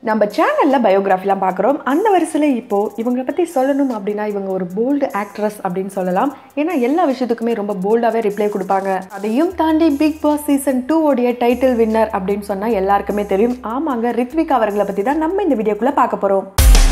நம்ம சேனலில் பயோகிராஃபிலாம் பார்க்குறோம் அந்த வரிசையில் இப்போது இவங்களை பற்றி சொல்லணும் அப்படின்னா இவங்க ஒரு போல்டு ஆக்ட்ரஸ் அப்படின்னு சொல்லலாம் ஏன்னா எல்லா விஷயத்துக்குமே ரொம்ப போல்டாகவே ரிப்ளை கொடுப்பாங்க அதையும் தாண்டி பிக் பாஸ் சீசன் டூ உடைய டைட்டில் வின்னர் அப்படின்னு சொன்னால் எல்லாருக்குமே தெரியும் ஆமாங்க ரித்விகா அவர்களை பற்றி தான் நம்ம இந்த வீடியோக்குள்ளே பார்க்க போகிறோம்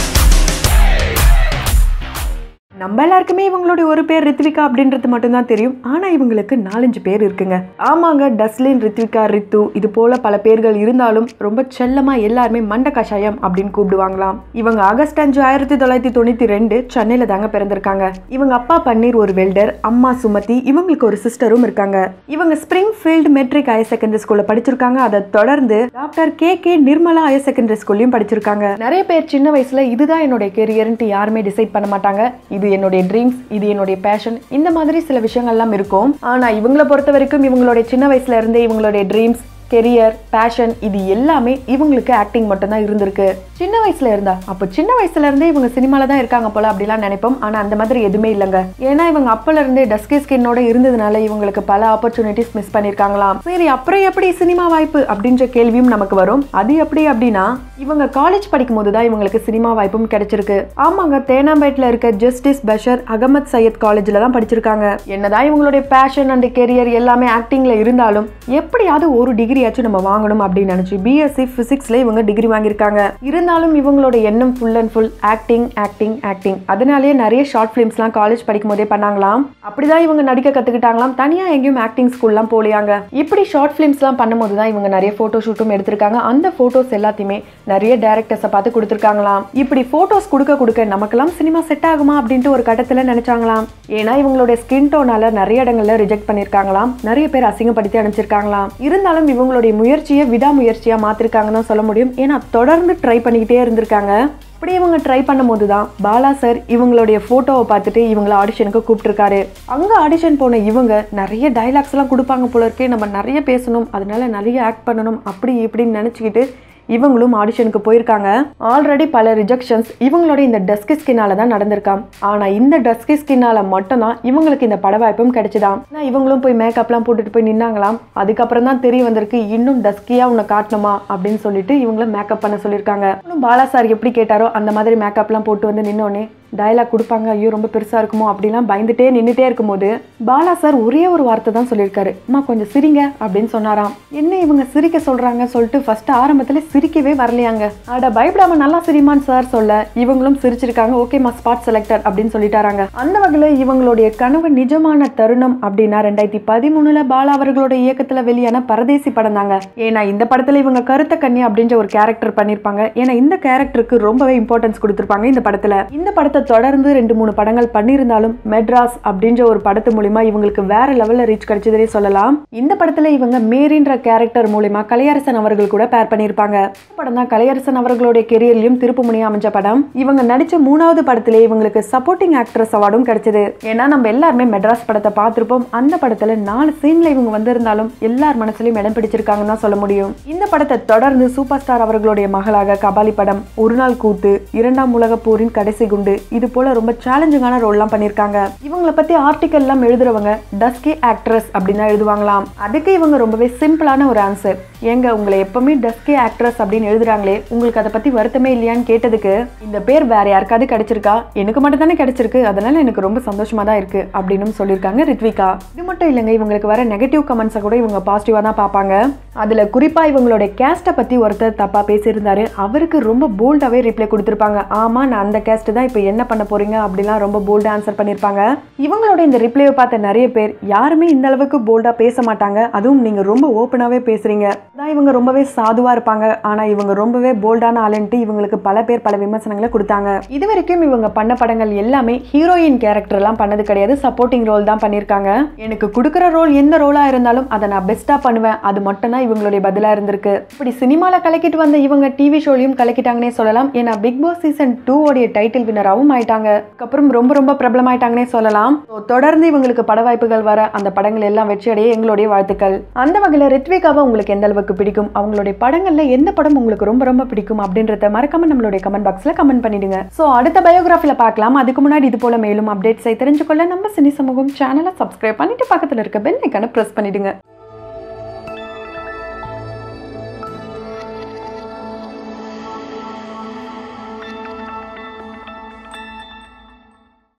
நம்ம எல்லாருக்குமே இவங்களுடைய ஒரு பேர் ரித்விகா அப்படின்றது மட்டும்தான் தெரியும் ஆனால் இவங்களுக்கு நாலஞ்சு பேர் இருக்குங்க ஆமாங்க டஸ்லின் ரித்விகா ரித்து இது போல பல பேர்கள் இருந்தாலும் ரொம்ப செல்லமாக எல்லாருமே மண்ட கஷாயம் அப்படின்னு கூப்பிடுவாங்களாம் இவங்க ஆகஸ்ட் அஞ்சு ஆயிரத்தி தொள்ளாயிரத்தி தொண்ணூற்றி ரெண்டு சென்னையில் தாங்க பிறந்திருக்காங்க இவங்க அப்பா பன்னீர் ஒரு வெல்டர் அம்மா சுமதி இவங்களுக்கு ஒரு சிஸ்டரும் இருக்காங்க இவங்க Springfield matric higher secondary ஸ்கூல்ல படிச்சிருக்காங்க அதை தொடர்ந்து doctor K K Nirmala higher secondary ஸ்கூல்லையும் படிச்சிருக்காங்க நிறைய பேர் சின்ன வயசுல இதுதான் என்னுடைய கெரியர்ன்ட்டு யாருமே டிசைட் பண்ண மாட்டாங்க இது என்னுடைய ட்ரீம்ஸ் இது என்னுடைய பேஷன் இந்த மாதிரி சில விஷயங்கள்லாம் இருக்கும் ஆனா இவங்கள பொறுத்த வரைக்கும் இவங்களுடைய சின்ன வயசுல இருந்தே இவங்களுடைய ட்ரீம்ஸ் கெரியர் பேஷன் இது எல்லாமே இவங்களுக்கு ஆக்டிங் மட்டும்தான் இருந்திருக்கு சின்ன வயசுல இருந்தா அப்போ சின்ன வயசுல இருந்தே இவங்க சினிமால தான் இருக்காங்க போல அப்படிலாம் நினைப்போம் ஆனா அந்த மாதிரி எதுவுமே இல்லைங்க ஏன்னா இவங்க அப்பல இருந்தே டஸ்கி ஸ்கின்னோட இருந்ததுனால இவங்களுக்கு பல ஆப்பர்ச்சுனிட்டிஸ் மிஸ் பண்ணிருக்காங்களாம் சரி அப்புறம் எப்படி சினிமா வாய்ப்பு அப்படின்ற கேள்வியும் நமக்கு வரும் அது எப்படி அப்படின்னா இவங்க காலேஜ் படிக்கும் போது தான் இவங்களுக்கு சினிமா வாய்ப்பும் கிடைச்சிருக்கு ஆமாங்க தேனாம்பேட்ல இருக்க ஜஸ்டிஸ் பஷர் அகமத் சையத் காலேஜ்ல தான் படிச்சிருக்காங்க என்னதான் இவங்களுடைய பேஷன் அண்ட் கெரியர் எல்லாமே ஆக்டிங்ல இருந்தாலும் எப்படியாவது ஒரு டிகிரியாச்சும் நம்ம வாங்கணும் அப்படின்னு நினைச்சு பிஎஸ்சி பிசிக்ஸ்ல இவங்க டிகிரி வாங்கியிருக்காங்க இருந்தாலும் இவங்களோட எண்ணம் full and full acting acting acting அதனாலேயே நிறைய ஷார்ட் ஃபிலிம்ஸ்லாம் காலேஜ் படிக்கும் போதே பண்ணாங்களாம் அப்படிதான் இவங்க நடிக்க கத்துக்கிட்டாங்களாம் தனியா எங்கேயும் ஆக்டிங் ஸ்கூல்லாம் போலியாங்க இப்படி ஷார்ட் ஃபிலிம்ஸ்லாம் பண்ணும்போது தான் இவங்க நிறைய போட்டோ ஷூட்டும் எடுத்திருக்காங்க அந்த போட்டோஸ் எல்லாத்தையுமே நிறைய டேரக்டர்ஸை பார்த்து கொடுத்துருக்காங்களாம் இப்படி போட்டோஸ் கொடுக்க கொடுக்க நமக்கெல்லாம் சினிமா செட் ஆகுமா அப்படின்ட்டு ஒரு கட்டத்துல நினைச்சாங்களாம் ஏன்னா இவங்களுடைய ஸ்கின் டோனால நிறைய இடங்கள்ல ரிஜெக்ட் பண்ணிருக்காங்களாம் நிறைய பேர் அசிங்கப்படுத்தி அனுப்பிச்சிருக்காங்களாம் இருந்தாலும் இவங்களுடைய முயற்சியை விடாமுயற்சியா மாத்திருக்காங்கன்னு தான் சொல்ல முடியும் ஏன்னா தொடர்ந்து ட்ரை பண்ணிக்கிட்டே இருந்திருக்காங்க அப்படி இவங்க ட்ரை பண்ணும்போது தான் பாலா சார் இவங்களுடைய ஃபோட்டோவை பார்த்துட்டு இவங்கள ஆடிஷனுக்கு கூப்பிட்டுருக்காரு அங்கே ஆடிஷன் போன இவங்க நிறைய டைலாக்ஸ் எல்லாம் கொடுப்பாங்க போல இருக்கே நம்ம நிறைய பேசணும் அதனால நிறைய ஆக்ட் பண்ணணும் அப்படி இப்படின்னு நினச்சிக்கிட்டு இவங்களும் ஆடிஷனுக்கு போயிருக்காங்க ஆல்ரெடி பல ரிஜெக்ஷன்ஸ் இவங்களோட இந்த டஸ்கி ஸ்கின்னால தான் நடந்திருக்காம் ஆனா இந்த டஸ்கி ஸ்கின்னால மட்டும்தான் இவங்களுக்கு இந்த பட வாய்ப்பும் கிடைச்சுதாம் ஆனா இவங்களும் போய் மேக்கப்லாம் போட்டுட்டு போய் நின்னாங்களாம் அதுக்கப்புறம் தான் தெரிய வந்திருக்கு இன்னும் டஸ்கியா உன்னை காட்டணுமா அப்படின்னு சொல்லிட்டு இவங்கள மேக்கப் பண்ண சொல்லியிருக்காங்க இன்னும் பாலா சார் எப்படி கேட்டாரோ அந்த மாதிரி மேக்கப்லாம் போட்டு வந்து நின்னோடனே டயலாக் கொடுப்பாங்க ஐயோ ரொம்ப பெருசாக இருக்குமோ அப்படிலாம் பயந்துட்டே நின்றுட்டே இருக்கும்போது பாலா சார் ஒரே ஒரு வார்த்தை தான் சொல்லியிருக்காரு அம்மா கொஞ்சம் சிரிங்க அப்படின்னு சொன்னாராம் என்ன இவங்க சிரிக்க சொல்கிறாங்க சொல்லிட்டு ஃபர்ஸ்ட் ஆரம்பத்தில் சிரிக்கவே வரலையாங்க அட பயப்படாம நல்லா சிரிமான்னு சார் சொல்ல இவங்களும் சிரிச்சிருக்காங்க ஓகேம்மா ஸ்பாட் செலக்டர் அப்படின்னு சொல்லிட்டாராங்க அந்த வகையில் இவங்களுடைய கனவு நிஜமான தருணம் அப்படின்னா ரெண்டாயிரத்தி பதிமூணுல பாலா அவர்களோட இயக்கத்தில் வெளியான பரதேசி படம் தாங்க ஏன்னா இந்த படத்தில் இவங்க கருத்த கன்னி அப்படின்ற ஒரு கேரக்டர் பண்ணியிருப்பாங்க ஏன்னா இந்த கேரக்டருக்கு ரொம்பவே இம்பார்ட்டன்ஸ் கொடுத்துருப்பாங்க இந்த படத்தில் இந்த படத்தை தொடர்ந்து ரெண்டு மூணு படங்கள் பண்ணியிருந்தாலும் மெட்ராஸ் அப்படின்ற ஒரு படத்து மூலியமா இவங்களுக்கு வேற லெவல்ல ரீச் கிடைச்சதே சொல்லலாம் இந்த படத்துல இவங்க மேரின்ற கேரக்டர் மூலியமா கலையரசன் அவர்கள் கூட பேர் பண்ணியிருப்பாங்க இந்த படம் தான் கலையரசன் அவர்களுடைய கெரியர்லயும் திருப்பு முனையா அமைஞ்ச படம் இவங்க நடிச்ச மூணாவது படத்திலே இவங்களுக்கு சப்போர்ட்டிங் ஆக்ட்ரஸ் அவார்டும் கிடைச்சது ஏன்னா நம்ம எல்லாருமே மெட்ராஸ் படத்தை பார்த்திருப்போம் அந்த படத்துல நாலு சீன்ல இவங்க வந்திருந்தாலும் எல்லார் மனசுலயும் இடம் பிடிச்சிருக்காங்கன்னு தான் சொல்ல முடியும் இந்த படத்தை தொடர்ந்து சூப்பர் ஸ்டார் அவர்களுடைய மகளாக கபாலி படம் ஒரு நாள் கூத்து இரண்டாம் உலக போரின் கடைசி குண்டு இது போல ரொம்ப சேலஞ்சிங்கான ரோல்லாம் பண்ணியிருக்காங்க இவங்களை பத்தி ஆர்டிக்கல் எல்லாம் எழுதுறவங்க டஸ்கி ஆக்ட்ரஸ் அப்படின்னு தான் எழுதுவாங்களாம் அதுக்கு இவங்க ரொம்பவே சிம்பிளான ஒரு ஆன்சர் ஏங்க உங்களை எப்பவுமே டஸ்கி ஆக்ட்ரஸ் அப்படின்னு எழுதுறாங்களே உங்களுக்கு அதை பத்தி வருத்தமே இல்லையான்னு கேட்டதுக்கு இந்த பேர் வேற யாருக்காவது கிடைச்சிருக்கா எனக்கு மட்டும் தானே கிடைச்சிருக்கு அதனால எனக்கு ரொம்ப சந்தோஷமா தான் இருக்கு அப்படின்னு சொல்லியிருக்காங்க ரித்விகா இது மட்டும் இல்லைங்க இவங்களுக்கு வர நெகட்டிவ் கமெண்ட்ஸை கூட இவங்க பாசிட்டிவா தான் பார்ப்பாங்க அதுல குறிப்பா இவங்களோட கேஸ்ட்டை பத்தி ஒருத்தர் தப்பா பேசியிருந்தாரு அவருக்கு ரொம்ப போல்டாவே ரிப்ளை கொடுத்திருப்பாங்க ஆமா நான் அந்த கேஸ்ட் தான் இப்போ என்ன பண்ண போறீங்க அப்படிலாம் ரொம்ப போல்டா ஆன்சர் பண்ணியிருப்பாங்க இவங்களோட இந்த ரிப்ளையை பார்த்த நிறைய பேர் யாருமே இந்த அளவுக்கு போல்டா பேச மாட்டாங்க அதுவும் நீங்க ரொம்ப ஓப்பனாவே பேசுறீங்க தான் இவங்க ரொம்பவே சாதுவா இருப்பாங்க ஆனா இவங்க ரொம்பவே போல்டான ஆளுன்ட்டு இவங்களுக்கு பல பேர் பல விமர்சனங்களை கொடுத்தாங்க இது வரைக்கும் இவங்க பண்ண படங்கள் எல்லாமே ஹீரோயின் கேரக்டர் எல்லாம் பண்ணது கிடையாது சப்போர்ட்டிங் ரோல் தான் பண்ணியிருக்காங்க எனக்கு கொடுக்குற ரோல் எந்த ரோலா இருந்தாலும் அதை நான் பெஸ்டா பண்ணுவேன் அது மட்டும் தான் இவங்களுடைய பதிலா இருந்திருக்கு இப்படி சினிமால கலக்கிட்டு வந்த இவங்க டிவி ஷோலையும் கலக்கிட்டாங்கன்னே சொல்லலாம் ஏன்னா பிக் பாஸ் சீசன் டூ உடைய டைட்டில் வினராகவும் ஆயிட்டாங்க அதுக்கப்புறம் ரொம்ப ரொம்ப பிரபலம் ஆயிட்டாங்கன்னே சொல்லலாம் So, தொடர்ந்து இவங்களுக்கு பட வாய்ப்புகள் வர அந்த படங்கள் எல்லாம் வெற்றி அடைய எங்களுடைய வாழ்த்துக்கள் அந்த வகையில் ரித்விகாவை உங்களுக்கு எந்த அளவுக்கு பிடிக்கும் அவங்களுடைய படங்கள்ல எந்த படம் உங்களுக்கு ரொம்ப ரொம்ப பிடிக்கும் அப்படின்றத மறக்காம நம்மளுடைய கமெண்ட் பாக்ஸ்ல கமெண்ட் பண்ணிடுங்க ஸோ அடுத்த பயோகிராஃபில பார்க்கலாம் அதுக்கு முன்னாடி இது போல மேலும் அப்டேட்ஸை தெரிஞ்சுக்கொள்ள நம்ம சினி சமூகம் சேனலை சப்ஸ்கிரைப் பண்ணிட்டு பக்கத்துல இருக்க பெல் ஐக்கான பிரஸ் பண்ணிடுங்க